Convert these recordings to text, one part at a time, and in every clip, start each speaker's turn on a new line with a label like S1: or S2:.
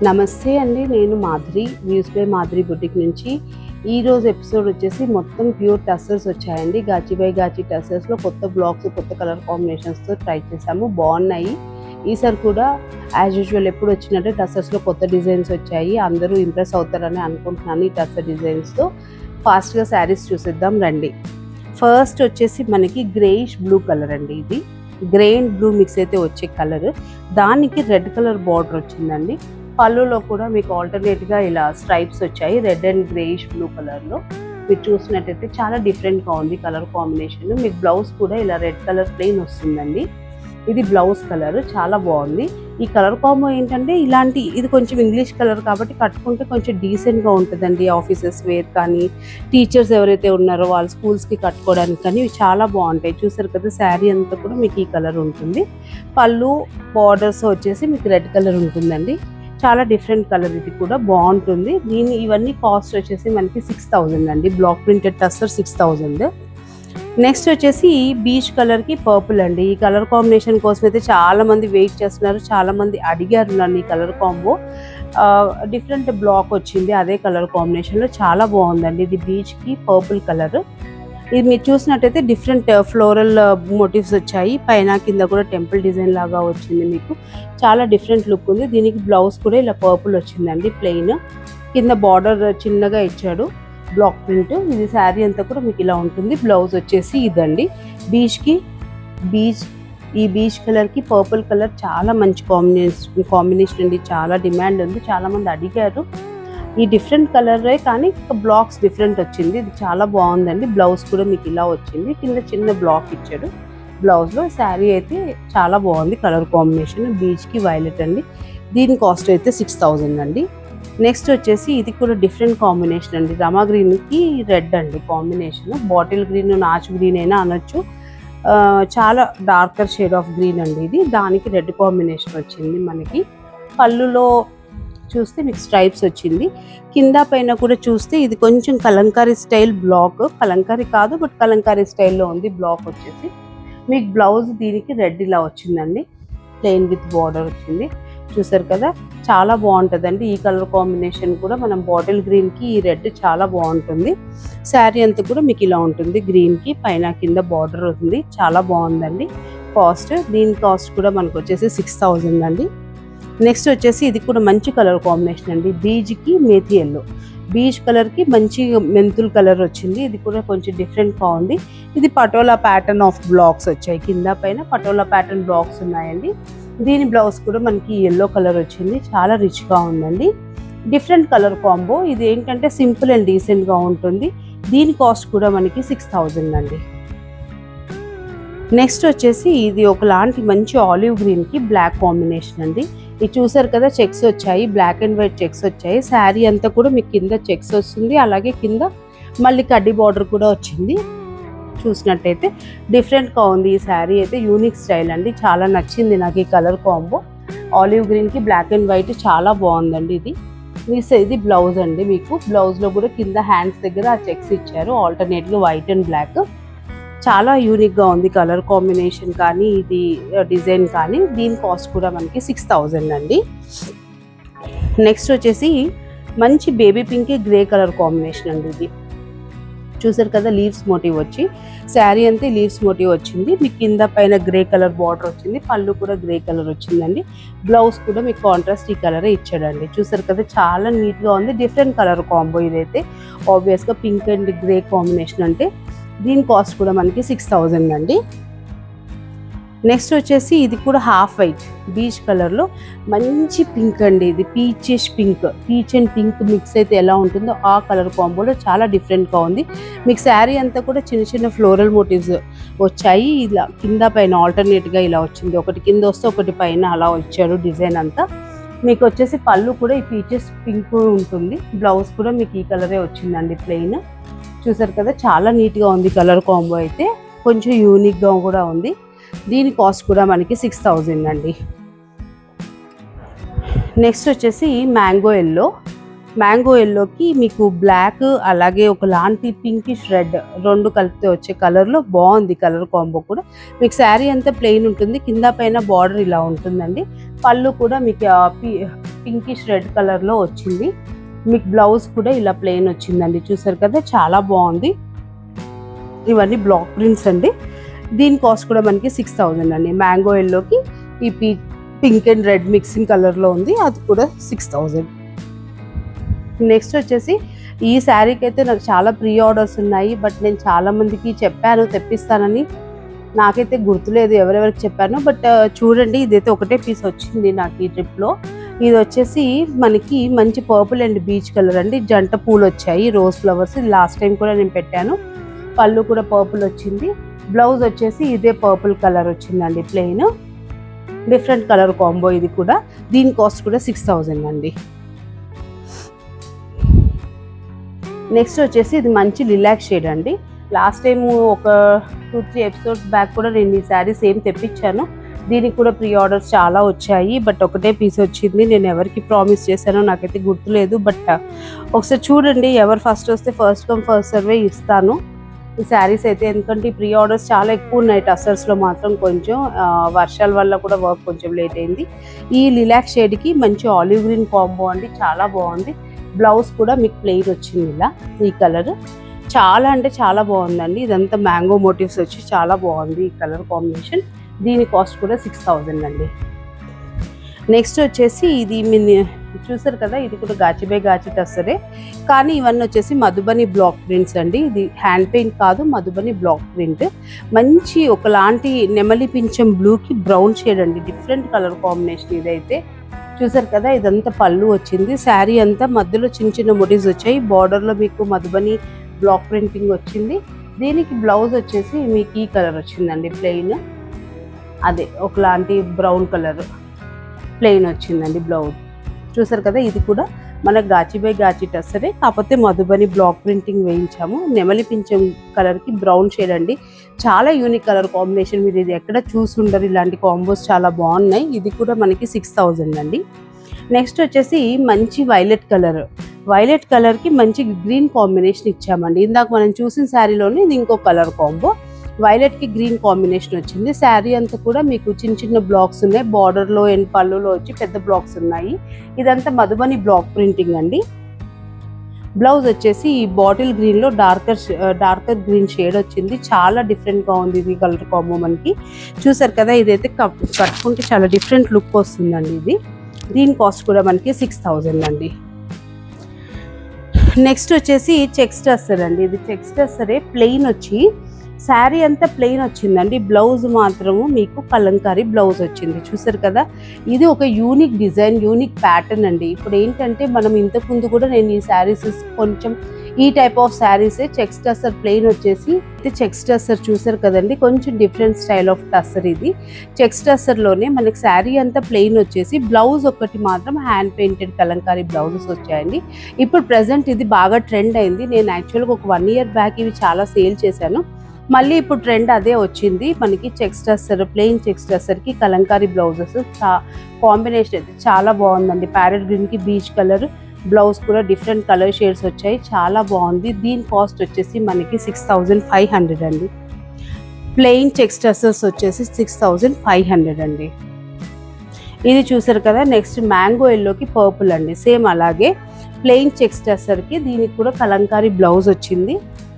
S1: నమస్తే అండి నేను Madhuri views by Madhuri boutique నుంచి ఈ రోజు ఎపిసోడ్ వచ్చేసి మొత్తం ప్యూర్ టస్సర్స్ వచ్చాయండి గాచి బై గాచి టస్సర్స్లో కొత్త బ్లాక్స్ కొత్త కలర్ కాంబినేషన్స్తో ట్రై చేసాము బాగున్నాయి ఈసారి కూడా యాజ్ యూజువల్ ఎప్పుడు వచ్చినట్టే టస్సర్స్లో కొత్త డిజైన్స్ వచ్చాయి అందరూ ఇంప్రెస్ అవుతారని అనుకుంటున్నాను ఈ టస్సర్ డిజైన్స్తో ఫాస్ట్గా శారీస్ చూసేద్దాం రండి ఫస్ట్ వచ్చేసి మనకి గ్రేయిష్ బ్లూ కలర్ అండి ఇది గ్రే అండ్ బ్లూ మిక్స్ అయితే వచ్చే కలర్ దానికి రెడ్ కలర్ బార్డర్ వచ్చిందండి పళ్ళులో కూడా మీకు ఆల్టర్నేట్గా ఇలా స్ట్రైప్స్ వచ్చాయి రెడ్ అండ్ గ్రేయిష్ బ్లూ కలర్లో మీరు చూసినట్టయితే చాలా డిఫరెంట్గా ఉంది కలర్ కాంబినేషన్ మీకు బ్లౌజ్ కూడా ఇలా రెడ్ కలర్ ప్లెయిన్ వస్తుందండి ఇది బ్లౌజ్ కలర్ చాలా బాగుంది ఈ కలర్ కాంబో ఏంటంటే ఇలాంటి ఇది కొంచెం ఇంగ్లీష్ కలర్ కాబట్టి కట్టుకుంటే కొంచెం డీసెంట్గా ఉంటుందండి ఆఫీసెస్ వేర్ కానీ టీచర్స్ ఎవరైతే ఉన్నారో వాళ్ళ స్కూల్స్కి కట్టుకోవడానికి కానీ ఇవి చాలా బాగుంటాయి చూసారు కదా శారీ అంతా కూడా మీకు ఈ కలర్ ఉంటుంది పళ్ళు బార్డర్స్ వచ్చేసి మీకు రెడ్ కలర్ ఉంటుందండి చాలా డిఫరెంట్ కలర్ ఇది కూడా బాగుంటుంది దీని ఇవన్నీ కాస్ట్ వచ్చేసి మనకి సిక్స్ థౌజండ్ అండి black printed tussar six thousand next వచ్చేసి బీచ్ కలర్కి పర్పుల్ అండి ఈ కలర్ కాంబినేషన్ కోసం అయితే చాలా మంది వెయిట్ చేస్తున్నారు చాలా మంది అడిగారు నన్ను ఈ కలర్ కాంబో డిఫరెంట్ బ్లాక్ వచ్చింది అదే కలర్ కాంబినేషన్లో చాలా బాగుందండి ఇది బీచ్కి పర్పుల్ కలర్ ఇది మీరు చూసినట్టయితే డిఫరెంట్ ఫ్లోరల్ మోటివ్స్ వచ్చాయి పైన కింద కూడా టెంపుల్ డిజైన్ లాగా వచ్చింది మీకు చాలా డిఫరెంట్ లుక్ ఉంది దీనికి బ్లౌజ్ కూడా ఇలా పర్పుల్ వచ్చిందండి ప్లెయిన్ కింద బార్డర్ చిన్నగా ఇచ్చాడు బ్లాక్ ప్రింట్ ఇది శారీ అంతా కూడా మీకు ఇలా ఉంటుంది బ్లౌజ్ వచ్చేసి ఇదండి బీచ్కి బీచ్ ఈ బీచ్ కలర్కి పర్పుల్ కలర్ చాలా మంచి కాంబినేషన్ కాంబినేషన్ అండి చాలా డిమాండ్ ఉంది చాలా మంది అడిగారు ఈ డిఫరెంట్ కలరే కానీ బ్లాక్స్ డిఫరెంట్ వచ్చింది ఇది చాలా బాగుందండి బ్లౌజ్ కూడా మీకు ఇలా వచ్చింది కింద చిన్న బ్లాక్ ఇచ్చాడు బ్లౌజ్లో శారీ అయితే చాలా బాగుంది కలర్ కాంబినేషన్ బీచ్కి వైలెట్ అండి దీని కాస్ట్ అయితే సిక్స్ థౌజండ్ అండి నెక్స్ట్ వచ్చేసి ఇది కూడా డిఫరెంట్ కాంబినేషన్ అండి రమా గ్రీన్కి రెడ్ అండి కాంబినేషన్ బాటిల్ గ్రీన్ నాచు గ్రీన్ అయినా అనొచ్చు ఆ, చాలా డార్కర్ షేడ్ ఆఫ్ గ్రీన్ అండి ఇది దానికి రెడ్ కాంబినేషన్ వచ్చింది మనకి పళ్ళులో చూస్తే మీకు స్ట్రైప్స్ వచ్చింది కింద పైన కూడా చూస్తే ఇది కొంచెం కలంకారీ స్టైల్ బ్లాక్ కలంకారీ కాదు బట్ కలంకారీ స్టైల్లో ఉంది బ్లాక్ వచ్చేసి మీకు బ్లౌజ్ దీనికి రెడ్ ఇలా వచ్చిందండి ప్లెయిన్ విత్ బార్డర్ వచ్చింది చూసారు కదా చాలా బాగుంటుందండి ఈ కలర్ కాంబినేషన్ కూడా మనం బాటిల్ గ్రీన్కి ఈ రెడ్ చాలా బాగుంటుంది శారీ అంతా కూడా మీకు ఇలా ఉంటుంది గ్రీన్కి పైన కింద బార్డర్ ఉంది చాలా బాగుందండి కాస్ట్ దీని కాస్ట్ కూడా మనకు వచ్చేసి సిక్స్ థౌజండ్ అండి నెక్స్ట్ వచ్చేసి ఇది కూడా మంచి కలర్ కాంబినేషన్ అండి బీజ్కి మేతి ఎల్లో బీచ్ కలర్కి మంచి మెంతుల్ కలర్ వచ్చింది ఇది కూడా కొంచెం డిఫరెంట్గా ఉంది ఇది పటోలా ప్యాటర్న్ ఆఫ్ బ్లాక్స్ వచ్చాయి కింద పైన పటోలా ప్యాటర్న్ బ్లాక్స్ ఉన్నాయండి దీని బ్లౌజ్ కూడా మనకి ఎల్లో కలర్ వచ్చింది చాలా రిచ్గా ఉందండి డిఫరెంట్ కలర్ కాంబో ఇది ఏంటంటే సింపుల్ అండ్ డీసెంట్గా ఉంటుంది దీని కాస్ట్ కూడా మనకి సిక్స్ థౌజండ్ అండి నెక్స్ట్ వచ్చేసి ఇది ఒకలాంటి మంచి ఆలివ్ గ్రీన్కి బ్లాక్ కాంబినేషన్ అండి ఇది చూసారు కదా చెక్స్ వచ్చాయి బ్లాక్ అండ్ వైట్ చెక్స్ వచ్చాయి శారీ అంతా కూడా మీకు కింద చెక్స్ వస్తుంది అలాగే కింద మళ్ళీ కడ్డీ బార్డర్ కూడా వచ్చింది చూసినట్టయితే డిఫరెంట్గా ఉంది ఈ శారీ అయితే యూనిక్ స్టైల్ అండి చాలా నచ్చింది నాకు ఈ కలర్ కాంబో ఆలివ్ గ్రీన్కి బ్లాక్ అండ్ వైట్ చాలా బాగుందండి ఇది మీస్ ఇది బ్లౌజ్ అండి మీకు బ్లౌజ్లో కూడా కింద హ్యాండ్స్ దగ్గర ఆ చెక్స్ ఇచ్చారు ఆల్టర్నేట్గా వైట్ అండ్ బ్లాక్ చాలా యూనిక్గా ఉంది కలర్ కాంబినేషన్ కానీ ఇది డిజైన్ కానీ దీని కాస్ట్ కూడా మనకి సిక్స్ థౌజండ్ అండి నెక్స్ట్ వచ్చేసి మంచి baby pink grey colour combination అండి ఇది చూసారు కదా లీవ్స్ మోటివ్ వచ్చి శారీ అంతే లీవ్స్ మోటివ్ వచ్చింది మీకు కింద పైన గ్రే కలర్ బార్డర్ వచ్చింది పళ్ళు కూడా గ్రే కలర్ వచ్చిందండి బ్లౌజ్ కూడా మీకు కాంట్రాస్ట్ ఈ కలరే ఇచ్చాడండి చూసారు కదా చాలా నీట్గా ఉంది డిఫరెంట్ కలర్ కాంబో ఇదైతే ఆబ్వియస్గా పింక్ అండ్ గ్రే కాంబినేషన్ అంటే దీని కాస్ట్ కూడా మనకి సిక్స్ థౌజండ్ అండి నెక్స్ట్ వచ్చేసి ఇది కూడా హాఫ్ వైట్ బీచ్ కలర్లో మంచి పింక్ అండి ఇది peaches pink peach and pink mix అయితే ఎలా ఉంటుందో ఆ కలర్ కాంబోలో చాలా డిఫరెంట్గా ఉంది మీకు శారీ అంతా కూడా చిన్న చిన్న ఫ్లోరల్ మోటివ్స్ వచ్చాయి ఇలా కింద పైన ఆల్టర్నేట్గా ఇలా వచ్చింది ఒకటి కింద వస్తే ఒకటి పైన అలా వచ్చాడు డిజైన్ అంతా మీకు వచ్చేసి పళ్ళు కూడా ఈ పీచెస్ పింక్ ఉంటుంది బ్లౌజ్ కూడా మీకు ఈ కలరే వచ్చిందండి ప్లెయిన్ చూసారు కదా చాలా నీట్గా ఉంది కలర్ కాంబో అయితే కొంచెం యూనిక్గా కూడా ఉంది దీని కాస్ట్ కూడా మనకి సిక్స్ థౌజండ్ అండి నెక్స్ట్ వచ్చేసి మ్యాంగో ఎల్లో మ్యాంగో ఎల్లోకి మీకు బ్లాక్ అలాగే ఒకలాంటి పింకిష్ రెడ్ రెండు కలిపితే వచ్చే కలర్లో బాగుంది కలర్ కాంబో కూడా మీకు శారీ అంతా ప్లెయిన్ ఉంటుంది కింద పైన బార్డర్ ఇలా ఉంటుందండి పళ్ళు కూడా మీకు ఆ పి- పింకిష్ రెడ్ కలర్లో వచ్చింది మీకు బ్లౌజ్ కూడా ఇలా ప్లెయిన్ వచ్చిందండి చూసారు కదా చాలా బాగుంది ఇవన్నీ బ్లాక్ ప్రింట్స్ అండి దీని కాస్ట్ కూడా మనకి సిక్స్ థౌజండ్ అండి మ్యాంగో ఎల్లోకి ఈ పీ పింక్ అండ్ రెడ్ మిక్సింగ్ కలర్లో ఉంది అది కూడా సిక్స్ థౌజండ్ నెక్స్ట్ వచ్చేసి ఈ శారీకి అయితే నాకు చాలా ప్రీ ఆర్డర్స్ ఉన్నాయి బట్ నేను చాలా మందికి చెప్పాను తెప్పిస్తానని నాకైతే గుర్తులేదు ఎవరెవరికి చెప్పాను బట్ చూడండి ఇదైతే ఒకటే పీస్ వచ్చింది నాకు ఈ ట్రిప్లో ఇది వచ్చేసి మనకి మంచి పర్పుల్ అండ్ బీచ్ కలర్ అండి జంట పూలు వచ్చాయి రోజ్ ఫ్లవర్స్ ఇది లాస్ట్ టైం కూడా నేను పెట్టాను పళ్ళు కూడా పర్పుల్ వచ్చింది బ్లౌజ్ వచ్చేసి ఇదే పర్పుల్ కలర్ వచ్చిందండి ప్లెయిన్ డిఫరెంట్ కలర్ కాంబో ఇది కూడా దీని కాస్ట్ కూడా సిక్స్ థౌజండ్ అండి నెక్స్ట్ వచ్చేసి ఇది మంచి రిలాక్స్ షేడ్ అండి లాస్ట్ టైం ఒక టూ త్రీ ఎపిసోడ్స్ బ్యాక్ కూడా నేను ఈ శారీ సేమ్ తెప్పించాను దీనికి కూడా ప్రీ ఆర్డర్స్ చాలా వచ్చాయి బట్ ఒకటే పీస్ వచ్చింది నేను ఎవరికి ప్రామిస్ చేశానో నాకైతే గుర్తులేదు బట్ ఒకసారి చూడండి ఎవరు ఫస్ట్ వస్తే ఫస్ట్ కమ్ ఫస్ట్ సర్వే ఇస్తాను ఈ శారీస్ అయితే ఎందుకంటే ఈ ప్రీ ఆర్డర్స్ చాలా ఎక్కువ ఉన్నాయి టసర్స్లో మాత్రం కొంచెం ఆ, వర్షాల వల్ల కూడా వర్క్ కొంచెం లేట్ అయింది ఈ లిలాక్స్ షేడ్కి మంచి ఆలివ్ గ్రీన్ కాంబో అండి చాలా బాగుంది బ్లౌజ్ కూడా మీకు ప్లెయిన్ వచ్చింది ఇలా ఈ కలర్ చాలా అంటే చాలా బాగుందండి ఇదంతా మ్యాంగో మోటివ్స్ వచ్చి చాలా బాగుంది ఈ కలర్ కాంబినేషన్ దీని కాస్ట్ కూడా సిక్స్ థౌజండ్ అండి నెక్స్ట్ వచ్చేసి ఇది మీ చూసారు కదా ఇది కూడా గాచిబై గాచి టస్సరే కానీ ఇవన్నీ వచ్చేసి మధుబని బ్లాక్ ప్రింట్స్ అండి ఇది హ్యాండ్ పెయింట్ కాదు మధుబని బ్లాక్ ప్రింట్ మంచి ఒకలాంటి నెమలి పింఛం బ్లూకి బ్రౌన్ షేడ్ అండి డిఫరెంట్ కలర్ కాంబినేషన్ ఇదైతే చూసారు కదా ఇదంతా పళ్ళు వచ్చింది శారీ అంతా మధ్యలో చిన్న చిన్న మొటివ్స్ వచ్చాయి బార్డర్లో మీకు మధుబని బ్లాక్ ప్రింటింగ్ వచ్చింది దీనికి బ్లౌజ్ వచ్చేసి మీకు ఈ కలర్ వచ్చిందండి ప్లెయిన్ అదే ఒకలాంటి బ్రౌన్ కలర్ ప్లెయిన్ వచ్చిందండి బ్లౌజ్ చూసారు కదా ఇది కూడా మనకు గాచి బై గాచి టస్సరే కాకపోతే మధుబని బ్లాక్ ప్రింటింగ్ వేయించాము నెమలి పింఛం కలర్కి బ్రౌన్ షేడ్ అండి చాలా యూనిక్ కలర్ కాంబినేషన్ మీరు ఇది ఎక్కడ చూసుండరు ఇలాంటి కాంబోస్ చాలా బాగున్నాయి ఇది కూడా మనకి సిక్స్ థౌజండ్ అండి నెక్స్ట్ వచ్చేసి మంచి వైలెట్ కలర్ వైలెట్ కలర్కి మంచి గ్రీన్ కాంబినేషన్ ఇచ్చామండి ఇందాక మనం చూసిన శారీలోనే ఇది ఇంకో కలర్ కాంబో వైలెట్కి గ్రీన్ కాంబినేషన్ వచ్చింది శారీ అంతా కూడా మీకు చిన్న చిన్న బ్లాక్స్ ఉన్నాయి బార్డర్లో అండ్ పళ్ళులో వచ్చి పెద్ద బ్లాక్స్ ఉన్నాయి ఇదంతా మధుబని బ్లాక్ ప్రింటింగ్ అండి బ్లౌజ్ వచ్చేసి ఈ బాటిల్ గ్రీన్ లో డార్కర్ డార్కర్ గ్రీన్ షేడ్ వచ్చింది చాలా డిఫరెంట్ గా ఉంది ఇది కలర్ కాంబో మనకి చూసారు కదా ఇదైతే కప్- కట్టుకుంటే చాలా డిఫరెంట్ లుక్ వస్తుందండి ఇది దీని కాస్ట్ కూడా మనకి సిక్స్ థౌజండ్ అండి నెక్స్ట్ వచ్చేసి చెక్స్ టస్సర్ అండి ఇది చెక్స్ టస్సరే ప్లెయిన్ వచ్చి శారీ అంతా ప్లెయిన్ వచ్చిందండి బ్లౌజ్ మాత్రము మీకు కలంకారీ బ్లౌజ్ వచ్చింది చూసారు కదా ఇది ఒక యూనిక్ డిజైన్ యూనిక్ ప్యాటర్న్ అండి ఇప్పుడు ఏంటంటే మనం ఇంతకు ముందు కూడా నేను ఈ శారీస్ కొంచెం ఈ టైప్ ఆఫ్ శారీసే చెక్స్ టస్సర్ ప్లెయిన్ వచ్చేసి ఇది చెక్స్ టస్సర్ చూసారు కదండి కొంచెం డిఫరెంట్ స్టైల్ ఆఫ్ టస్సర్ ఇది చెక్స్ టస్సర్లోనే మనకి శారీ అంతా ప్లెయిన్ వచ్చేసి బ్లౌజ్ ఒకటి మాత్రం హ్యాండ్ పెయింటెడ్ కలంకారీ బ్లౌజెస్ వచ్చాయండి ఇప్పుడు ప్రజెంట్ ఇది బాగా ట్రెండ్ అయింది నేను యాక్చువల్గా ఒక వన్ ఇయర్ బ్యాక్ ఇవి చాలా సేల్ చేశాను మళ్ళీ ఇప్పుడు ట్రెండ్ అదే వచ్చింది మనకి చెక్స్ టస్సర్ ప్లెయిన్ చెక్స్ టస్సర్కి కలంకారీ బ్లౌజెస్ చా కాంబినేషన్ అయితే చాలా బాగుందండి ప్యారెట్ గ్రీన్కి బీచ్ కలర్ బ్లౌజ్ కూడా డిఫరెంట్ కలర్ షేడ్స్ వచ్చాయి చాలా బాగుంది దీని కాస్ట్ వచ్చేసి మనకి సిక్స్ థౌజండ్ ఫైవ్ హండ్రెడ్ అండి ప్లెయిన్ చెక్స్ టస్సర్స్ వచ్చేసి సిక్స్ థౌజండ్ ఫైవ్ హండ్రెడ్ అండి ఇది చూసారు కదా నెక్స్ట్ మ్యాంగో ఎల్లోకి పర్పుల్ అండి సేమ్ అలాగే ప్లెయిన్ చెక్స్ టస్సర్కి దీనికి కూడా కలంకారీ బ్లౌజ్ వచ్చింది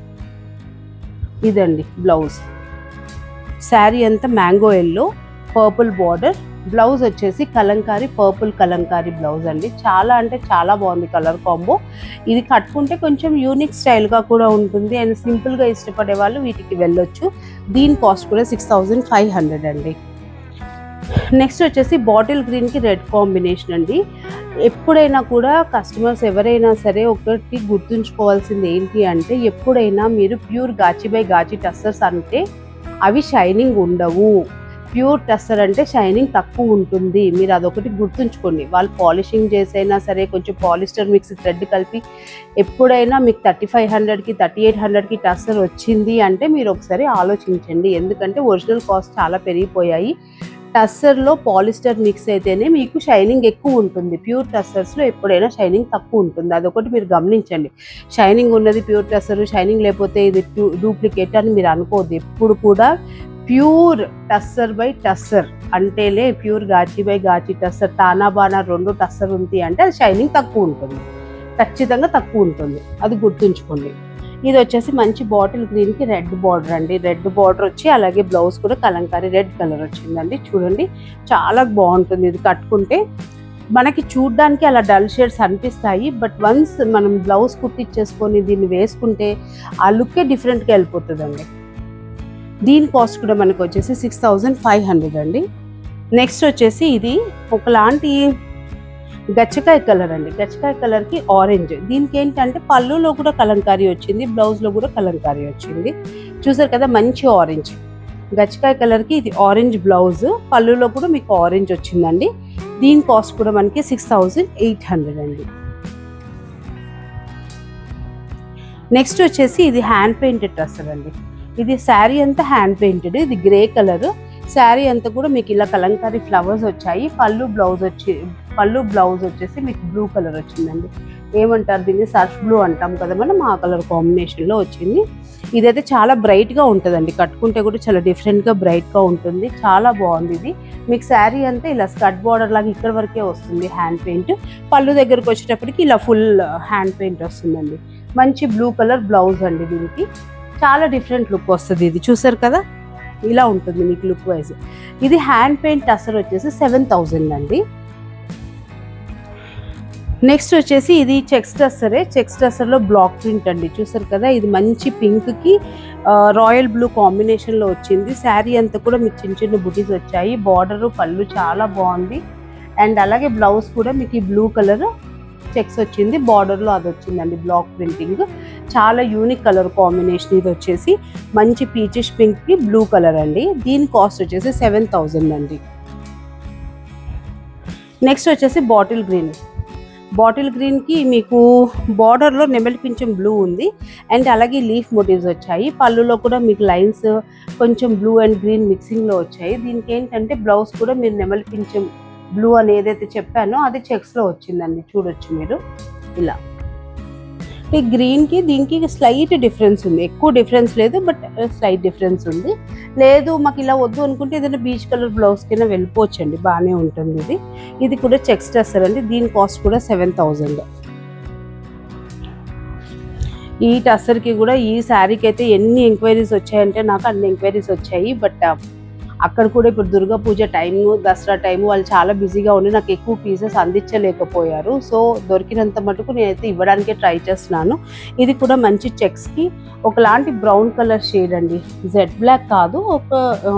S1: ఇదండి బ్లౌజ్ శారీ అంతా mango yellow purple border blouse వచ్చేసి కలంకారీ పర్పుల్ కలంకారీ బ్లౌజ్ అండి చాలా అంటే చాలా బాగుంది కలర్ కాంబో ఇది కట్టుకుంటే కొంచెం యూనిక్ స్టైల్గా కూడా ఉంటుంది అండ్ సింపుల్గా ఇష్టపడే వాళ్ళు వీటికి వెళ్ళొచ్చు దీని కాస్ట్ కూడా సిక్స్ థౌజండ్ ఫైవ్ హండ్రెడ్ అండి నెక్స్ట్ వచ్చేసి బాటిల్ గ్రీన్కి రెడ్ కాంబినేషన్ అండి ఎప్పుడైనా కూడా కస్టమర్స్ ఎవరైనా సరే ఒకటి గుర్తుంచుకోవాల్సింది ఏంటి అంటే ఎప్పుడైనా మీరు ప్యూర్ గాచి బై గాచి టస్సర్స్ అంటే అవి షైనింగ్ ఉండవు ప్యూర్ టస్సర్ అంటే షైనింగ్ తక్కువ ఉంటుంది మీరు అదొకటి గుర్తుంచుకోండి వాళ్ళు పాలిషింగ్ చేసైనా సరే కొంచెం పాలిస్టర్ మిక్స్ థ్రెడ్ కలిపి ఎప్పుడైనా మీకు థర్టీ ఫైవ్ హండ్రెడ్కి థర్టీ ఎయిట్ హండ్రెడ్కి టస్సర్ వచ్చింది అంటే మీరు ఒకసారి ఆలోచించండి ఎందుకంటే ఒరిజినల్ కాస్ట్ చాలా పెరిగిపోయాయి టస్సర్లో పాలిస్టర్ మిక్స్ అయితేనే మీకు షైనింగ్ ఎక్కువ ఉంటుంది ప్యూర్ టస్సర్స్లో ఎప్పుడైనా షైనింగ్ తక్కువ ఉంటుంది అదొకటి మీరు గమనించండి షైనింగ్ ఉన్నది ప్యూర్ టస్సర్ షైనింగ్ లేకపోతే ఇది డూప్లికేట్ అని మీరు అనుకోవద్దు ఎప్పుడు కూడా ప్యూర్ టస్సర్ బై టస్సర్ అంటేలే ప్యూర్ గాచి బై గాచి టస్సర్ తానా బానా రెండు టస్సర్ ఉంది అంటే అది షైనింగ్ తక్కువ ఉంటుంది ఖచ్చితంగా తక్కువ ఉంటుంది అది గుర్తుంచుకోండి ఇది వచ్చేసి మంచి బాటిల్ గ్రీన్కి రెడ్ బార్డర్ అండి రెడ్ బార్డర్ వచ్చి అలాగే బ్లౌజ్ కూడా కలంకారీ రెడ్ కలర్ వచ్చిందండి చూడండి చాలా బాగుంటుంది ఇది కట్టుకుంటే మనకి చూడ్డానికి అలా డల్ షేడ్స్ అనిపిస్తాయి బట్ వన్స్ మనం బ్లౌజ్ కుట్టించేసుకొని దీన్ని వేసుకుంటే ఆ లుక్కే డిఫరెంట్గా వెళ్ళిపోతుందండి దీని కాస్ట్ కూడా మనకు వచ్చేసి సిక్స్ థౌజండ్ ఫైవ్ హండ్రెడ్ అండి నెక్స్ట్ వచ్చేసి ఇది ఒకలాంటి గచ్చకాయ కలర్ అండి గచ్చకాయ కలర్కి ఆరెంజ్ దీనికి ఏంటంటే పళ్ళులో కూడా కలంకారీ వచ్చింది బ్లౌజ్లో కూడా కలంకారీ వచ్చింది చూసారు కదా మంచి ఆరెంజ్ గచ్చకాయ కలర్కి ఇది ఆరెంజ్ బ్లౌజ్ పళ్ళులో కూడా మీకు ఆరెంజ్ వచ్చిందండి దీని కాస్ట్ కూడా మనకి సిక్స్ థౌజండ్ ఎయిట్ హండ్రెడ్ అండి నెక్స్ట్ వచ్చేసి ఇది హ్యాండ్ పెయింటెడ్ డ్రెస్ అండి ఇది శారీ అంతా హ్యాండ్ పెయింటెడ్ ఇది గ్రే కలర్ శారీ అంతా కూడా మీకు ఇలా కలంకారీ ఫ్లవర్స్ వచ్చాయి పళ్ళు బ్లౌజ్ వచ్చి పళ్ళు బ్లౌజ్ వచ్చేసి మీకు బ్లూ కలర్ వచ్చిందండి ఏమంటారు దీన్ని సర్ఫ్ బ్లూ అంటాం కదా మనం ఆ కలర్ కాంబినేషన్లో వచ్చింది ఇదైతే చాలా బ్రైట్గా ఉంటుందండి కట్టుకుంటే కూడా చాలా డిఫరెంట్గా బ్రైట్గా ఉంటుంది చాలా బాగుంది ఇది మీకు శారీ అంతా ఇలా స్కర్ట్ బార్డర్ లాగా ఇక్కడ వరకే వస్తుంది హ్యాండ్ పెయింట్ పళ్ళు దగ్గరకు వచ్చేటప్పటికి ఇలా ఫుల్ హ్యాండ్ పెయింట్ వస్తుందండి మంచి బ్లూ కలర్ బ్లౌజ్ అండి దీనికి చాలా డిఫరెంట్ లుక్ వస్తుంది ఇది చూసారు కదా ఇలా ఉంటుంది మీకు లుక్ వైజ్ ఇది హ్యాండ్ పెయింట్ టసర్ వచ్చేసి సెవెన్ థౌజండ్ అండి నెక్స్ట్ వచ్చేసి ఇది చెక్స్ టస్సరే చెక్స్ టస్సర్లో బ్లాక్ ప్రింట్ అండి చూసారు కదా ఇది మంచి పింక్కి రాయల్ బ్లూ కాంబినేషన్లో వచ్చింది శారీ అంతా కూడా మీకు చిన్న చిన్న బుటీస్ వచ్చాయి బార్డర్ పళ్ళు చాలా బాగుంది అండ్ అలాగే బ్లౌజ్ కూడా మీకు ఈ బ్లూ కలర్ చెక్స్ వచ్చింది బార్డర్లో అది వచ్చిందండి బ్లాక్ ప్రింటింగ్ చాలా యూనిక్ కలర్ కాంబినేషన్ ఇది వచ్చేసి మంచి పీచిష్ పింక్కి బ్లూ కలర్ అండి దీని కాస్ట్ వచ్చేసి సెవెన్ థౌజండ్ అండి నెక్స్ట్ వచ్చేసి బాటిల్ గ్రీన్ బాటిల్ గ్రీన్కి మీకు బార్డర్లో నెమలి పింఛం బ్లూ ఉంది అండ్ అలాగే లీఫ్ మోటివ్స్ వచ్చాయి పళ్ళులో కూడా మీకు లైన్స్ కొంచెం బ్లూ అండ్ గ్రీన్ మిక్సింగ్లో వచ్చాయి దీనికి ఏంటంటే బ్లౌజ్ కూడా మీరు నెమలి పింఛం బ్లూ అని ఏదైతే చెప్పానో అది చెక్స్లో వచ్చిందండి చూడొచ్చు మీరు ఇలా ఈ గ్రీన్కి దీనికి స్లైట్ డిఫరెన్స్ ఉంది ఎక్కువ డిఫరెన్స్ లేదు బట్ స్లైట్ డిఫరెన్స్ ఉంది లేదు మాకు ఇలా వద్దు అనుకుంటే ఏదైనా బీచ్ కలర్ బ్లౌజ్ కింద వెళ్ళిపోవచ్చు అండి బాగానే ఉంటుంది ఇది ఇది కూడా చెక్స్ టెస్టర్ అండి దీని కాస్ట్ కూడా సెవెన్ థౌజండ్ ఈ టస్సర్కి కూడా ఈ శారీకి అయితే ఎన్ని ఎంక్వైరీస్ వచ్చాయంటే నాకు అన్ని ఎంక్వైరీస్ వచ్చాయి బట్ అక్కడ కూడా ఇప్పుడు దుర్గా పూజ టైము దసరా టైము వాళ్ళు చాలా బిజీగా ఉండి నాకు ఎక్కువ పీసెస్ అందించలేకపోయారు సో దొరికినంత మటుకు నేనైతే ఇవ్వడానికే ట్రై చేస్తున్నాను ఇది కూడా మంచి చెక్స్కి ఒకలాంటి బ్రౌన్ కలర్ షేడ్ అండి జెడ్ బ్లాక్ కాదు ఒక ఆ,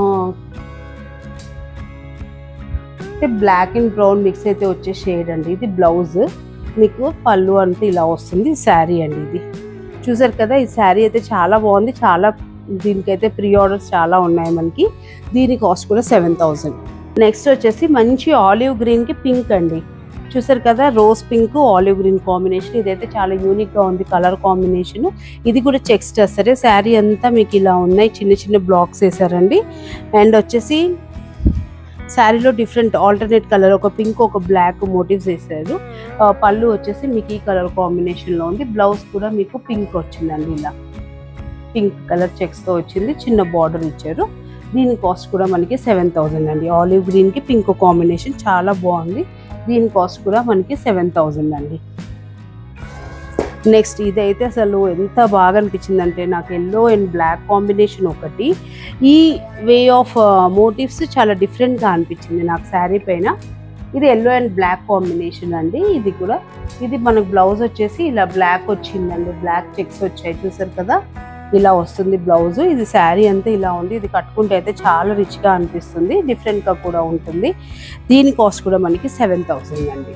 S1: అంటే బ్లాక్ అండ్ బ్రౌన్ మిక్స్ అయితే వచ్చే షేడ్ అండి ఇది బ్లౌజ్ మీకు పళ్ళు అంతా ఇలా వస్తుంది శారీ అండి ఇది చూసారు కదా ఈ శారీ అయితే చాలా బాగుంది చాలా దీనికైతే ప్రీ ఆర్డర్స్ చాలా ఉన్నాయి మనకి దీని కాస్ట్ కూడా సెవెన్ థౌజండ్ నెక్స్ట్ వచ్చేసి మంచి ఆలివ్ గ్రీన్కి పింక్ అండి చూసారు కదా rose pink olive green combination ఇదైతే చాలా యూనిక్గా ఉంది కలర్ కాంబినేషన్ ఇది కూడా చెక్స్ చేస్తారు శారీ అంతా మీకు ఇలా ఉన్నాయి చిన్న చిన్న బ్లాక్స్ వేసారండి అండ్ వచ్చేసి శారీలో డిఫరెంట్ ఆల్టర్నేట్ కలర్ ఒక పింక్ ఒక బ్లాక్ మోటివ్స్ వేసారు ఆ, పళ్ళు వచ్చేసి మీకు ఈ కలర్ కాంబినేషన్లో ఉంది బ్లౌజ్ కూడా మీకు పింక్ వచ్చిందండి ఇలా పింక్ కలర్ చెక్స్తో వచ్చింది చిన్న బార్డర్ ఇచ్చారు దీని కాస్ట్ కూడా మనకి సెవెన్ థౌజండ్ అండి ఆలివ్ గ్రీన్కి పింక్ కాంబినేషన్ చాలా బాగుంది దీని కాస్ట్ కూడా మనకి సెవెన్ థౌజండ్ అండి నెక్స్ట్ ఇదైతే అసలు ఎంత బాగా అనిపించిందంటే నాకు ఎల్లో అండ్ బ్లాక్ కాంబినేషన్ ఒకటి ఈ వే ఆఫ్ మోటివ్స్ చాలా డిఫరెంట్గా అనిపించింది నాకు శారీ పైన ఇది ఎల్లో అండ్ బ్లాక్ కాంబినేషన్ అండి ఇది కూడా ఇది మనకు బ్లౌజ్ వచ్చేసి ఇలా బ్లాక్ వచ్చిందండి బ్లాక్ చెక్స్ వచ్చాయి చూసారు కదా ఇలా వస్తుంది బ్లౌజ్ ఇది శారీ అంతా ఇలా ఉంది ఇది కట్టుకుంటే అయితే చాలా రిచ్గా అనిపిస్తుంది డిఫరెంట్గా కూడా ఉంటుంది దీని కాస్ట్ కూడా మనకి సెవెన్ థౌసండ్ అండి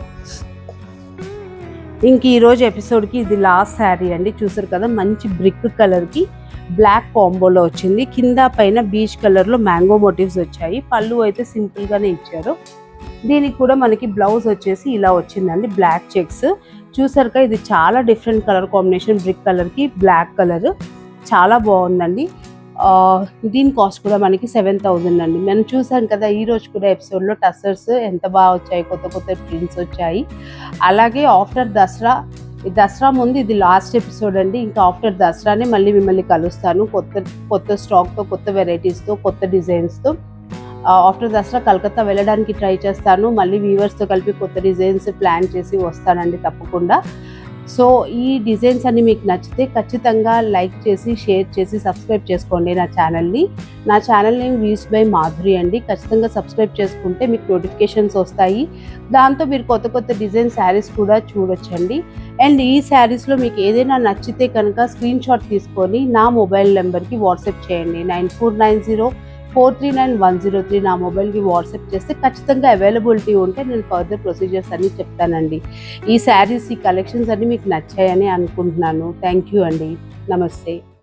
S1: ఇంక ఈరోజు ఎపిసోడ్కి ఇది లాస్ట్ శారీ అండి చూసారు కదా మంచి బ్రిక్ కలర్కి బ్లాక్ కాంబోలో వచ్చింది కింద పైన బీచ్ కలర్లో మ్యాంగో మోటివ్స్ వచ్చాయి పళ్ళు అయితే సింపుల్గానే ఇచ్చారు దీనికి కూడా మనకి బ్లౌజ్ వచ్చేసి ఇలా వచ్చిందండి బ్లాక్ చెక్స్ చూసారుక ఇది చాలా డిఫరెంట్ కలర్ కాంబినేషన్ బ్రిక్ కలర్కి బ్లాక్ కలర్ చాలా బాగుందండి ఆ, దీని కాస్ట్ కూడా మనకి సెవెన్ థౌజండ్ అండి మనం చూసాం కదా ఈ రోజు కూడా ఎపిసోడ్లో టసర్స్ ఎంత బాగా వచ్చాయి కొత్త కొత్త ప్రింట్స్ వచ్చాయి అలాగే ఆఫ్టర్ దసరా ఈ దసరా ముందు ఇది లాస్ట్ ఎపిసోడ్ అండి ఇంకా ఆఫ్టర్ దసరానే మళ్ళీ మిమ్మల్ని కలుస్తాను కొత్త కొత్త స్టాక్తో కొత్త వెరైటీస్తో కొత్త డిజైన్స్తో ఆఫ్టర్ దసరా కలకత్తా వెళ్ళడానికి ట్రై చేస్తాను మళ్ళీ వీవర్స్తో కలిపి కొత్త డిజైన్స్ ప్లాన్ చేసి వస్తానండి తప్పకుండా సో ఈ డిజైన్స్ అన్ని మీకు నచ్చితే ఖచ్చితంగా లైక్ చేసి షేర్ చేసి సబ్స్క్రైబ్ చేసుకోండి నా ఛానల్ని నా channel name views by Madhuri అండి ఖచ్చితంగా సబ్స్క్రైబ్ చేసుకుంటే మీకు నోటిఫికేషన్స్ వస్తాయి దాంతో మీరు కొత్త కొత్త డిజైన్ శారీస్ కూడా చూడొచ్చండి అండ్ ఈ శారీస్లో మీకు ఏదైనా నచ్చితే కనుక స్క్రీన్ షాట్ తీసుకొని నా మొబైల్ నెంబర్కి వాట్సాప్ చేయండి nine four nine zero four three nine one zero three నా మొబైల్కి వాట్సాప్ చేస్తే ఖచ్చితంగా అవైలబిలిటీ ఉంటే నేను ఫర్దర్ ప్రొసీజర్స్ అన్నీ చెప్తానండి ఈ శారీస్ ఈ కలెక్షన్స్ అన్నీ మీకు నచ్చాయని అనుకుంటున్నాను థ్యాంక్ యూ అండి నమస్తే